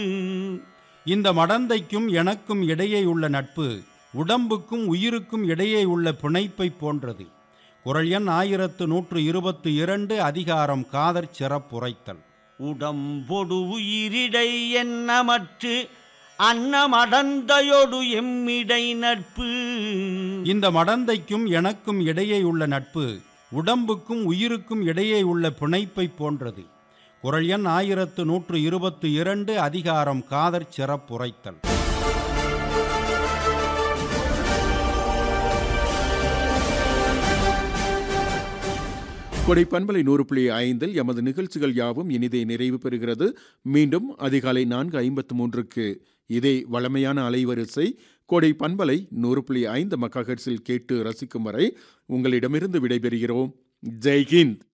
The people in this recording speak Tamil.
இந்த மடந்தைக்கும் எனக்கும் இடையே உள்ள நட்பு உடம்புக்கும் உயிருக்கும் இடையே உள்ள பிணைப்பை போன்றது குரல் எண் ஆயிரத்து நூற்று இருபத்து இரண்டு அதிகாரம் காதற் சிறப்புரைத்தல் உடம்பொடு உயிரிடை என்னமற்று அன்னமடந்தையொடு எம்மிடை நட்பு இந்த மடந்தைக்கும் எனக்கும் இடையே உள்ள நட்பு உடம்புக்கும் உயிருக்கும் இடையே உள்ள பிணைப்பை போன்றது குரல் எண் ஆயிரத்து நூற்று இருபத்து இரண்டு அதிகாரம் காதற் சிறப்புரைத்தல் கொடை பண்பலை நூறு புள்ளி ஐந்தில் எமது நிகழ்ச்சிகள் யாவும் இனிதே நிறைவு பெறுகிறது மீண்டும் அதிகாலை நான்கு ஐம்பத்து மூன்றுக்கு இதே வளமையான அலைவரிசை கொடை பண்பலை நூறு புள்ளி ஐந்து மக்காஹெட்ஸில் கேட்டு ரசிக்கும் வரை உங்களிடமிருந்து விடைபெறுகிறோம் ஜெய்ஹிந்த்